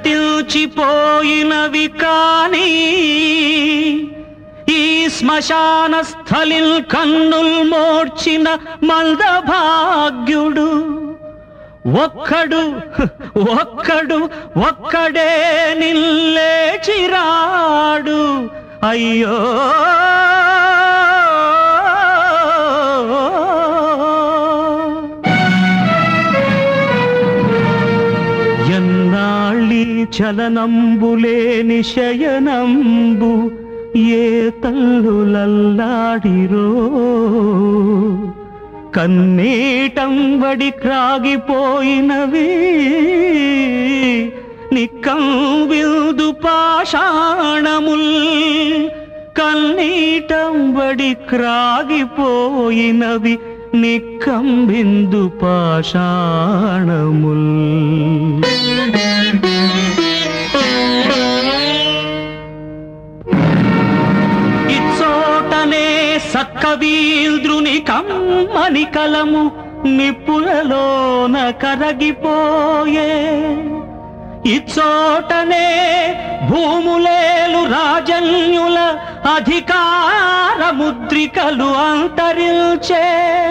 గతించిపోయినవి కాని ఈ శ్మశాన స్థలిల్ కన్నుల్ మోడ్చిన మందభాగ్యుడు ఒక్కడు ఒక్కడు ఒక్కడే నిల్లేచిరాడు అయ్యో ఎన్నాళ్ళి చలనంబులేని శయనంబు ఏ తల్లులల్లాడిరో కన్నీటం వడి క్రాగిపోయినవి నిక్కం విల్దు పాషాణముల్ కన్నీటం వడి క్రాగిపోయినవి నిక్కం బిందు పాషాణముల్ ఇచ్చోటనే సక్కవీంద్రుని కమ్మని కలము నిప్పులలోన కరగిపోయే ఇచ్చోటనే భూములేలు రాజన్యుల అధికార ముద్రికలు అంతరిల్చే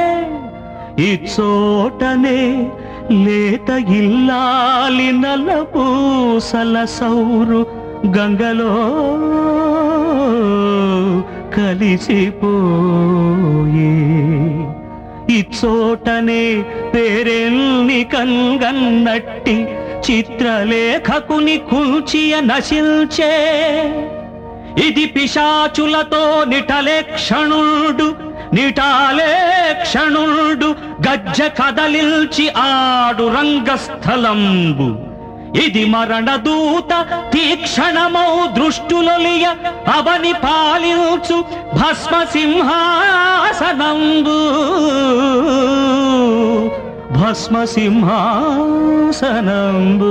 ఇచ్చోటనే లేత ఇల్లాలి నలపూసల సౌరు గంగలో కలిసిపోయే ఇచ్చోటనే పేరెల్ని కన్గన్నట్టి చిత్రలేఖకుని కూల్చియ నశిల్చే ఇది పిశాచులతో నిటలే క్షణుడు నిటాలే క్షణుడు గజ్జ కదలిల్చి ఆడు రంగస్థలంబు ఇది మరణదూత తీక్షణమౌ దృష్టులొలియ అవని పాలించు భస్మ సింహాసనంబు భస్మ సింహాసనంబు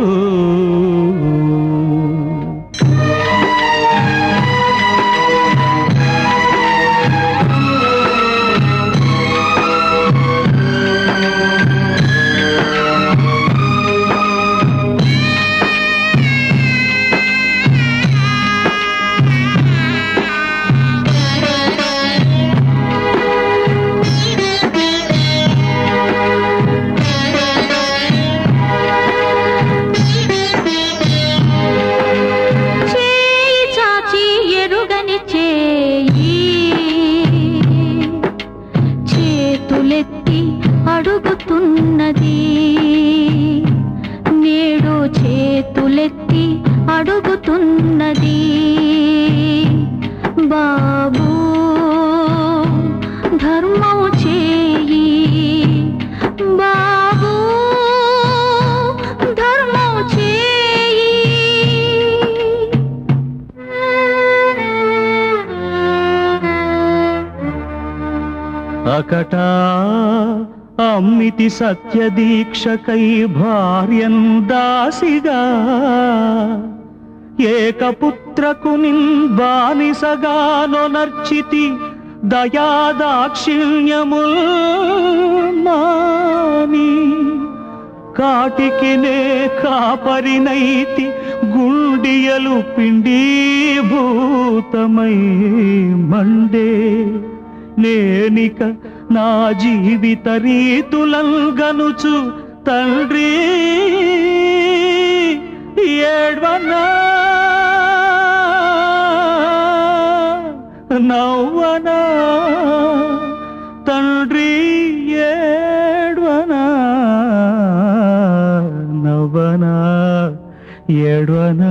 చేయి చాచి ఎరుగని చేయి చేతులెత్తి అడుగుతున్నది నేడు చేతులెత్తి అడుగుతున్నది బాబూ ధర్మం చేయి బాబూ ధర్మం చేయి అకట అమ్మితి సత్యదీక్షకై భార్యన్ దాసిగా ఏకపుత్రకు బానిసగానొనర్చితి దయాదాక్షిణ్యముల్ మాని కాటికినే కాపరినైతి గుండియలు పిండీభూతమై మండే నేనిక నా జీవిత రీతులంగనుచు తండ్రి ఏడ్వనా నవ్వనా తండ్రి ఏడ్వనా నవ్వనా ఏడ్వనా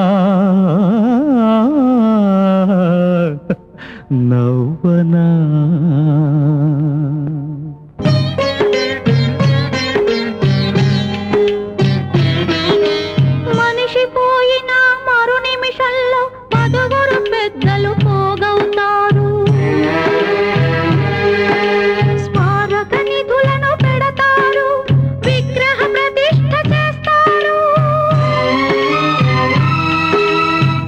నవ్వనా మనిషి పోయిన మరు నిమిషంలో పదుగురు పెద్దలు పోగవుతారు స్మారక నిధులను పెడతారు విగ్రహ ప్రతిష్ఠ చేస్తారు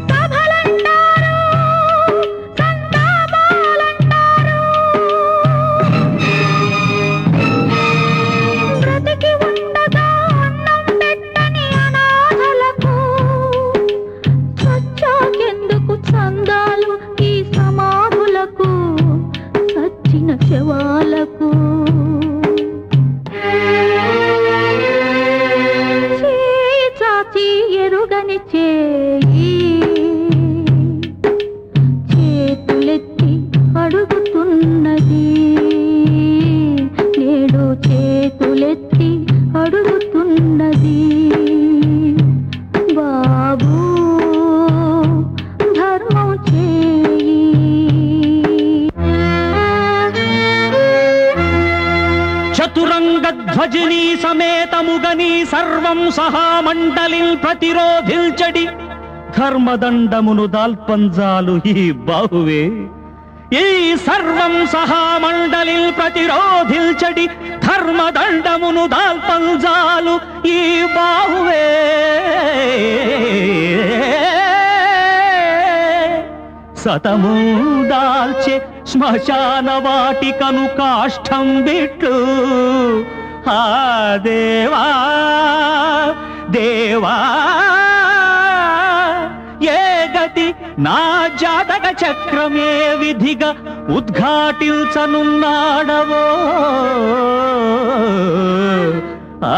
చతురంగధ్వజిని సమేతముగని సర్వం సహామండలిల్ ప్రతిరోధిల్చడి ధర్మదండమును దాల్పంజాలు ఈ బాహువే ఈ సర్వం సహామండలిల్ ప్రతిరోధిల్చడి ధర్మదండమును దాల్పంజాలు ఈ బాహువే సతము దాల్చే శ్మశాన వాటికను కాష్టం బిట్లు ఆ దేవా దేవా ఏ గతి నా జాతక చక్రమే విధిగా ఉద్ఘాటించనున్నాడవో ఆ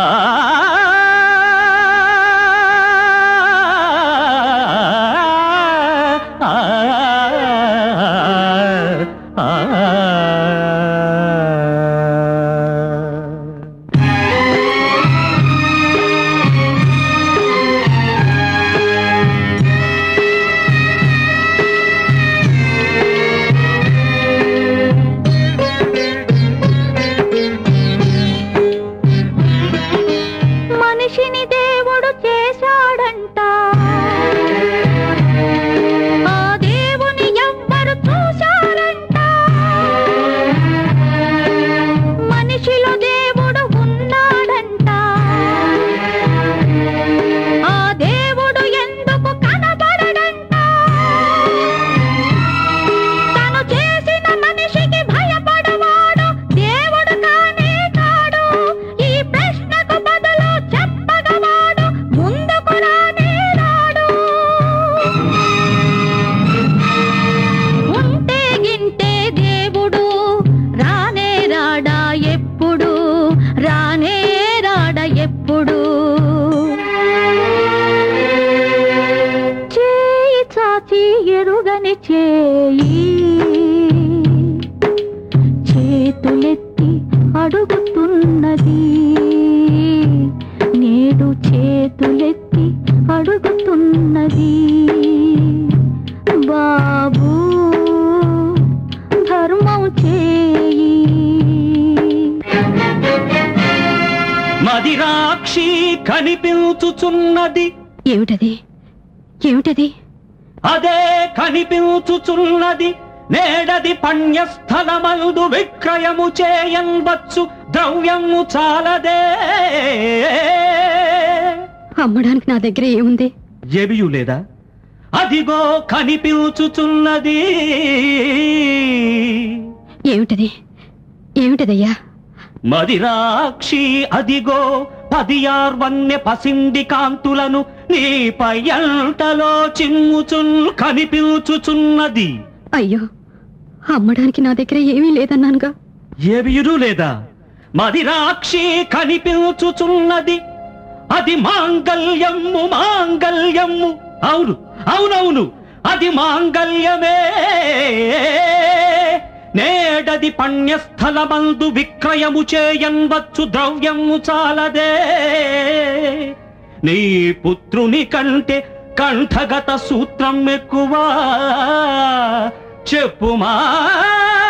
మనిషిని దేవుడు చేశాడంట ఆ దేవుని ఎవ్వరు చూశారంట మనిషిలో దేవుడు ఉన్నాడంట ఆ దేవుడు ఎందుకు కనబడడంట తను చేసిన మనిషికి భయపడవాడు దేవుడు కానే కాడు ఈ ప్రశ్నకు బదులు చెప్పగవాడు ముందుకు రానే రాడు ఉంటే గింటే దేవుడు రానే రాడా ఎప్పుడు రానే రాడా ఎప్పుడు చేయి చాచి ఎరుగని చేయి చేతులెత్తి అడుగుతున్నది నేడు చేతులెత్తి అడుగుతున్నది బాబు ధర్మం చేయి మదిరాక్షి కనిపించుచున్నది ఏమిటది ఏమిటది అదే కనిపించుచున్నది నేడది పణ్యస్థలమందు విక్రయము చేయన్వచ్చు ద్రవ్యము చాలదే అమ్మడానికి నా దగ్గర ఏముంది ఎవియు లేదా అదిగో కనిపించుచున్నది ఏమిటది ఏమిటదయ్యా మదిరాక్షి అదిగో పదియార్వన్య పసిండి కాంతులను నీ పయ్యంటలో చిమ్ముచున్ కనిపించుచున్నది అయ్యో అమ్మడానికి నా దగ్గర ఏమీ లేదన్నానుగా ఏవియురు లేదా మదిరాక్షి కనిపించుచున్నది అది మాంగల్యము మాంగల్యము అవును అవునవును అది మాంగల్యమే నేడది పణ్యస్థలమందు విక్రయము చేయన్వచ్చు ద్రవ్యము చాలదే నీ పుత్రుని కంటే కంఠగత సూత్రం ఎక్కువ చెప్పుమా